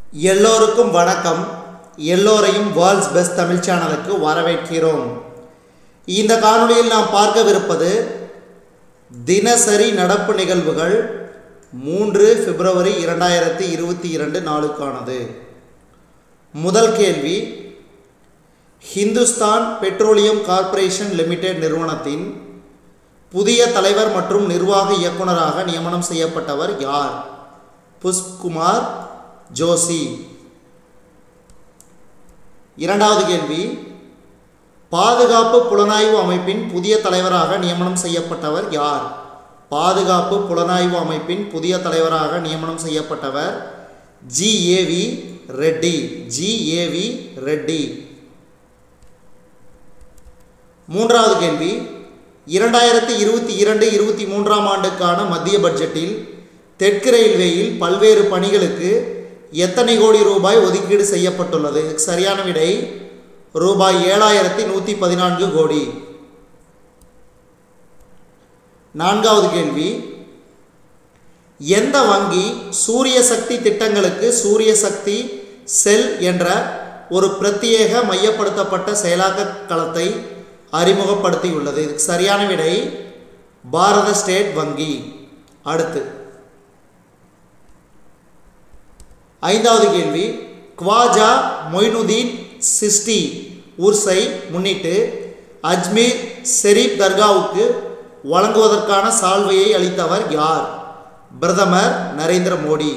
எல்லோருக்கும் வணக்கம் எல்லோரையும் வேர்ல்ட்ஸ் பெஸ்ட் தமிழ் சேனலுக்கு வரவேற்கிறோம் இந்த காணொளியில் நாம் பார்க்கவிருப்பது தினசரி நடப்பு நிகழ்வுகள் மூன்று பிப்ரவரி இரண்டாயிரத்தி இருபத்தி இரண்டு நாளுக்கானது முதல் கேள்வி ஹிந்துஸ்தான் பெட்ரோலியம் கார்ப்பரேஷன் லிமிடெட் நிறுவனத்தின் புதிய தலைவர் மற்றும் நிர்வாக இயக்குனராக நியமனம் செய்யப்பட்டவர் யார் புஷ்குமார் ஜோஷி இரண்டாவது கேள்வி பாதுகாப்பு புலனாய்வு அமைப்பின் புதிய தலைவராக நியமனம் செய்யப்பட்டவர் யார் பாதுகாப்பு புலனாய்வு அமைப்பின் புதிய தலைவராக நியமனம் செய்யப்பட்டவர் ஜிஏவி ரெட்டி ஜிஏவி ரெட்டி மூன்றாவது கேள்வி இரண்டாயிரத்தி இருபத்தி இரண்டு இருபத்தி மூன்றாம் ஆண்டுக்கான மத்திய பட்ஜெட்டில் தெற்கு ரயில்வேயில் பல்வேறு பணிகளுக்கு எத்தனை கோடி ரூபாய் ஒதுக்கீடு செய்யப்பட்டுள்ளது இதுக்கு சரியான விடை ரூபாய் ஏழாயிரத்தி நூற்றி பதினான்கு கோடி நான்காவது கேள்வி எந்த வங்கி சூரிய சக்தி திட்டங்களுக்கு சூரிய சக்தி செல் என்ற ஒரு பிரத்யேக மையப்படுத்தப்பட்ட செயலாக்க களத்தை அறிமுகப்படுத்தியுள்ளது இதுக்கு சரியான விடை பாரத ஸ்டேட் வங்கி அடுத்து ஐந்தாவது கேள்வி குவாஜா மொய்னுதீன் சிஸ்டி உர்ஸை முன்னிட்டு அஜ்மீர் ஷெரீப் தர்காவுக்கு வழங்குவதற்கான சால்வையை அளித்தவர் யார் பிரதமர் நரேந்திர மோடி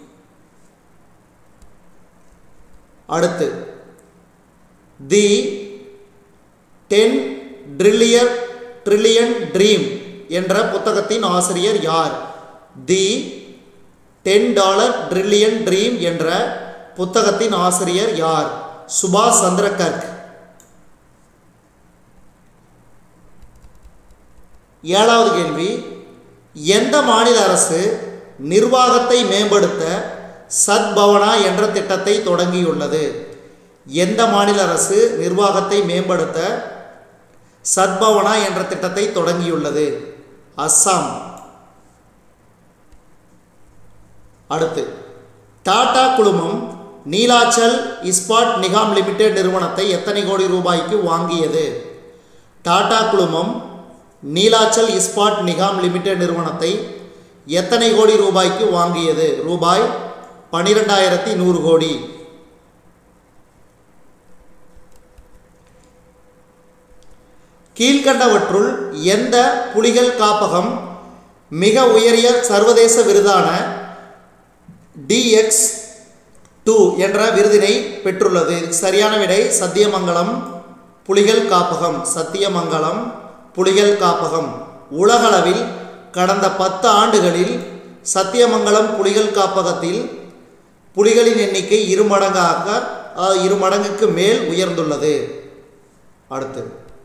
அடுத்து the ten trillion trillion dream என்ற புத்தகத்தின் ஆசிரியர் யார் the ten dollar trillion dream என்ற புத்தகத்தின் ஆசிரியர் யார் சுபாஷ் சந்திர கர்க் ஏழாவது கேள்வி எந்த மாநில அரசு நிர்வாகத்தை மேம்படுத்த சத்பவனா என்ற திட்டத்தை தொடங்கியுள்ளது எந்த மாநில அரசு நிர்வாகத்தை மேம்படுத்த சத்பவனா என்ற திட்டத்தை தொடங்கியுள்ளது அஸ்ஸாம் அடுத்து டாடா குழுமம் நீலாச்சல் இஸ்பாட் நிகாம் லிமிடெட் நிறுவனத்தை எத்தனை கோடி ரூபாய்க்கு வாங்கியது டாடா குழுமம் நீலாச்சல் இஸ்பாட் நிகாம் லிமிடெட் நிறுவனத்தை எத்தனை கோடி ரூபாய்க்கு வாங்கியது ரூபாய் பனிரெண்டாயிரத்தி நூறு கோடி கீழ்கண்டவற்றுள் எந்த புலிகள் காப்பகம் மிக உயரிய சர்வதேச விருதான டிஎக்ஸ் டூ என்ற விருதினை பெற்றுள்ளது இதுக்கு சரியான விடை சத்தியமங்கலம் புலிகள் காப்பகம் சத்தியமங்கலம் புலிகள் காப்பகம் உலகளவில் கடந்த பத்து ஆண்டுகளில் சத்தியமங்கலம் புலிகள் காப்பகத்தில் புலிகளின் எண்ணிக்கை இருமடங்காக அதாவது இரு மடங்குக்கு மேல் உயர்ந்துள்ளது அடுத்து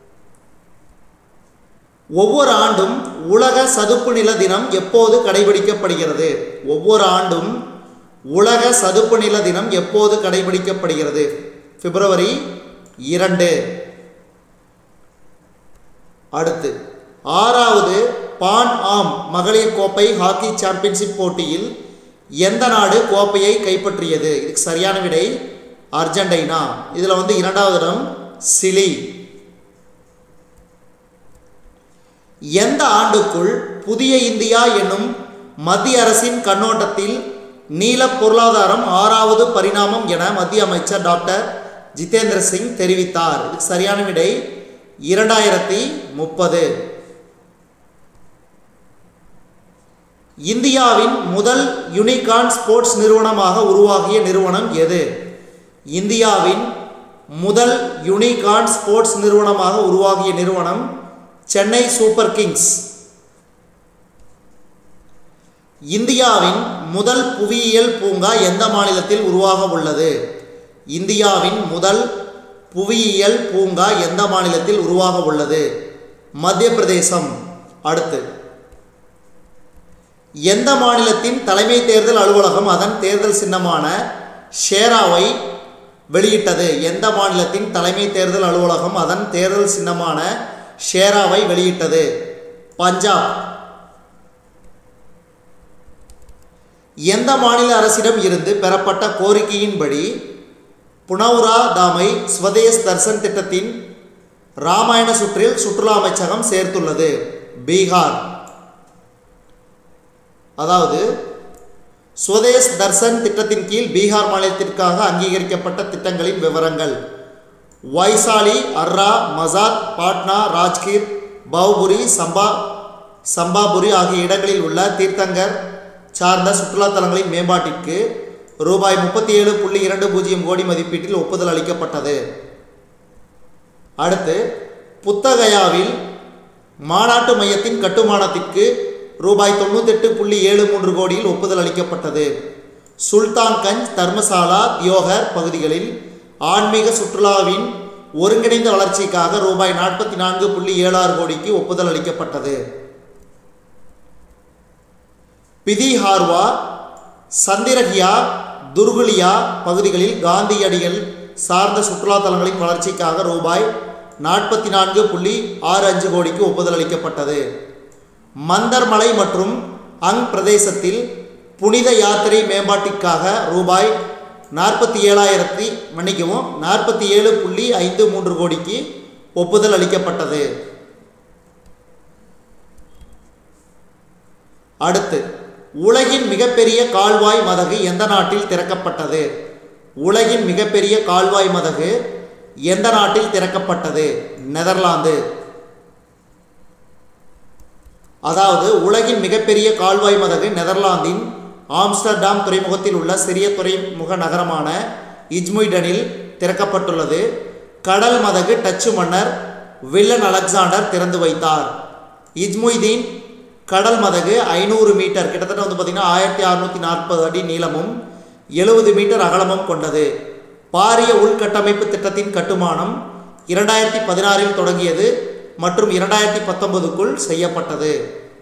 ஒவ்வொரு ஆண்டும் உலக சதுப்பு நில தினம் எப்போது கடைபிடிக்கப்படுகிறது ஒவ்வொரு ஆண்டும் உலக சதுப்பு நில தினம் எப்போது கடைபிடிக்கப்படுகிறது பிப்ரவரி இரண்டு அடுத்து ஆறாவது பான் ஆம் மகளிர் கோப்பை ஹாக்கி சாம்பியன்ஷிப் போட்டியில் எந்த நாடு கோப்பையை கைப்பற்றியது இதுக்கு சரியான விடை அர்ஜென்டினா இதில் வந்து இரண்டாவது இடம் சிலி எந்த ஆண்டுக்குள் புதிய இந்தியா என்னும் மத்திய அரசின் கண்ணோட்டத்தில் நீல பொருளாதாரம் ஆறாவது பரிணாமம் என மத்திய அமைச்சர் டாக்டர் ஜிதேந்திர சிங் தெரிவித்தார் இதுக்கு சரியான விடை இரண்டாயிரத்தி முப்பது இந்தியாவின் முதல் யூனிகான் ஸ்போர்ட்ஸ் நிறுவனமாக உருவாகிய நிறுவனம் எது இந்தியாவின் முதல் யூனிகான் ஸ்போர்ட்ஸ் நிறுவனமாக உருவாகிய நிறுவனம் சென்னை சூப்பர் கிங்ஸ் இந்தியாவின் முதல் புவியியல் பூங்கா எந்த மாநிலத்தில் உருவாக உள்ளது இந்தியாவின் முதல் புவியியல் பூங்கா எந்த மாநிலத்தில் உருவாக உள்ளது மத்திய பிரதேசம் அடுத்து எந்த மாநிலத்தின் தலைமை தேர்தல் அலுவலகம் அதன் தேர்தல் சின்னமான ஷேராவை வெளியிட்டது எந்த மாநிலத்தின் தலைமை தேர்தல் அலுவலகம் அதன் தேர்தல் சின்னமான ஷேராவை வெளியிட்டது பஞ்சாப் எந்த மாநில அரசிடம் இருந்து பெறப்பட்ட கோரிக்கையின்படி புனவுரா தாமை ஸ்வதேஸ் தர்சன் திட்டத்தின் ராமாயண சுற்றில் சுற்றுலா அமைச்சகம் சேர்த்துள்ளது பீகார் அதாவது ஸ்வதேஸ் தர்சன் திட்டத்தின் கீழ் பீகார் மாநிலத்திற்காக அங்கீகரிக்கப்பட்ட திட்டங்களின் விவரங்கள் வைசாலி அர்ரா மசாத் பாட்னா ராஜ்கீர் பவுபுரி சம்பா சம்பாபுரி ஆகிய இடங்களில் உள்ள தீர்த்தங்கர் சார்ந்த சுற்றுலா தலங்களின் மேம்பாட்டிற்கு ரூபாய் முப்பத்தி ஏழு புள்ளி இரண்டு பூஜ்ஜியம் கோடி மதிப்பீட்டில் ஒப்புதல் அளிக்கப்பட்டது அடுத்து புத்தகயாவில் மாநாட்டு மையத்தின் கட்டுமானத்திற்கு ரூபாய் தொண்ணூத்தெட்டு புள்ளி ஏழு மூன்று கோடியில் ஒப்புதல் அளிக்கப்பட்டது சுல்தான்கஞ்ச் தர்மசாலா தியோகர் பகுதிகளில் ஆன்மீக சுற்றுலாவின் ஒருங்கிணைந்த வளர்ச்சிக்காக ரூபாய் நாற்பத்தி நான்கு புள்ளி ஏழாறு கோடிக்கு ஒப்புதல் அளிக்கப்பட்டது பிதிஹார்வா சந்திரகியா துர்குலியா பகுதிகளில் காந்தியடிகள் சார்ந்த சுற்றுலா தலங்களின் வளர்ச்சிக்காக ரூபாய் நாற்பத்தி நான்கு புள்ளி ஆறு அஞ்சு கோடிக்கு ஒப்புதல் அளிக்கப்பட்டது மந்தர்மலை மற்றும் அங் பிரதேசத்தில் புனித யாத்திரை மேம்பாட்டிற்காக ரூபாய் நாற்பத்தி ஏழாயிரத்தி மன்னிக்கவும் நாற்பத்தி ஏழு புள்ளி ஐந்து மூன்று கோடிக்கு ஒப்புதல் அளிக்கப்பட்டது அடுத்து உலகின் மிகப்பெரிய கால்வாய் மதகு எந்த நாட்டில் திறக்கப்பட்டது உலகின் மிகப்பெரிய கால்வாய் மதகு எந்த நாட்டில் திறக்கப்பட்டது நெதர்லாந்து அதாவது உலகின் மிகப்பெரிய கால்வாய் மதகு நெதர்லாந்தின் ஆம்ஸ்டர்டாம் துறைமுகத்தில் உள்ள சிறிய துறைமுக நகரமான இஜ்முய்டனில் திறக்கப்பட்டுள்ளது கடல் மதகு டச்சு மன்னர் வில்லன் அலெக்சாண்டர் திறந்து வைத்தார் இஜ்முய்தீன் கடல் மதகு ஐநூறு மீட்டர் கிட்டத்தட்ட வந்து பார்த்திங்கன்னா ஆயிரத்தி அறுநூற்றி நாற்பது அடி நீளமும் எழுபது மீட்டர் அகலமும் கொண்டது பாரிய உள்கட்டமைப்பு திட்டத்தின் கட்டுமானம் இரண்டாயிரத்தி பதினாறில் தொடங்கியது மற்றும் இரண்டாயிரத்தி பத்தொன்பதுக்குள் செய்யப்பட்டது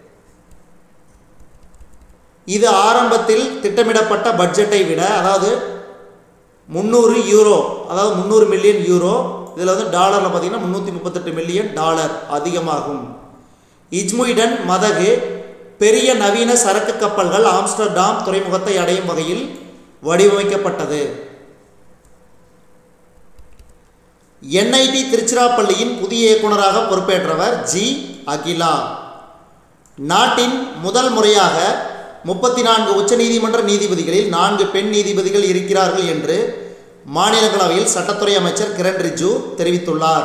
இது ஆரம்பத்தில் திட்டமிடப்பட்ட பட்ஜெட்டை விட அதாவது முந்நூறு யூரோ அதாவது முந்நூறு மில்லியன் யூரோ இதில் வந்து டாலரில் பார்த்தீங்கன்னா முந்நூற்றி முப்பத்தெட்டு மில்லியன் டாலர் அதிகமாகும் இஜ்முய்டன் மதகு பெரிய நவீன சரக்கு கப்பல்கள் ஆம்ஸ்டர்டாம் துறைமுகத்தை அடையும் வகையில் வடிவமைக்கப்பட்டது என்ஐடி திருச்சிராப்பள்ளியின் புதிய இயக்குநராக பொறுப்பேற்றவர் ஜி அகிலா நாட்டின் முதல் முறையாக முப்பத்தி நான்கு உச்சநீதிமன்ற நீதிபதிகளில் நான்கு பெண் நீதிபதிகள் இருக்கிறார்கள் என்று மாநிலங்களவையில் சட்டத்துறை அமைச்சர் கிரண் ரிஜிஜு தெரிவித்துள்ளார்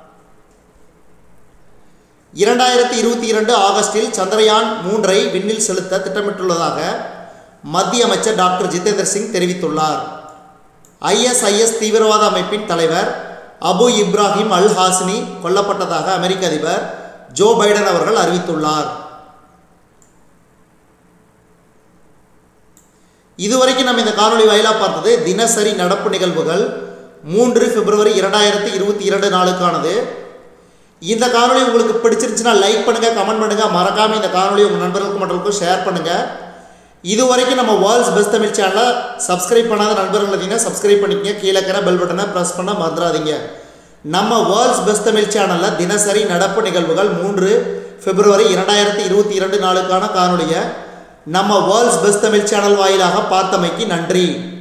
இரண்டாயிரத்தி இருபத்தி இரண்டு ஆகஸ்டில் சந்திரயான் மூன்றை விண்ணில் செலுத்த திட்டமிட்டுள்ளதாக மத்திய அமைச்சர் டாக்டர் ஜிதேந்தர் சிங் தெரிவித்துள்ளார் ஐஎஸ்ஐஎஸ் தீவிரவாத அமைப்பின் தலைவர் அபு இப்ராஹிம் அல் ஹாசினி கொல்லப்பட்டதாக அமெரிக்க அதிபர் ஜோ பைடன் அவர்கள் அறிவித்துள்ளார் இதுவரைக்கும் நம்ம இந்த காணொளி வாயிலாக பார்த்தது தினசரி நடப்பு நிகழ்வுகள் மூன்று பிப்ரவரி இரண்டாயிரத்தி இருபத்தி இரண்டு நாளுக்கானது இந்த காணொளி உங்களுக்கு பிடிச்சிருந்துச்சுன்னா லைக் பண்ணுங்கள் கமெண்ட் பண்ணுங்கள் மறக்காமல் இந்த காணொளி உங்கள் நண்பர்களுக்கும் மற்றவர்களுக்கும் ஷேர் பண்ணுங்கள் இது வரைக்கும் நம்ம வேர்ல்ட்ஸ் பெஸ்ட் தமிழ் சேனலை சப்ஸ்கிரைப் பண்ணாத நண்பர்கள் இருந்தீங்கன்னா சப்ஸ்கிரைப் பண்ணிக்கங்க கீழே இருக்கிற பெல் பட்டனை ப்ரெஸ் பண்ண மறந்துடாதீங்க நம்ம வேர்ல்ட்ஸ் பெஸ்ட் தமிழ் சேனலில் தினசரி நடப்பு நிகழ்வுகள் மூன்று பிப்ரவரி இரண்டாயிரத்தி இருபத்தி இரண்டு நாளுக்கான காணொலியை நம்ம வேர்ல்ட்ஸ் பெஸ்ட் தமிழ் சேனல் வாயிலாக பார்த்தமைக்கு நன்றி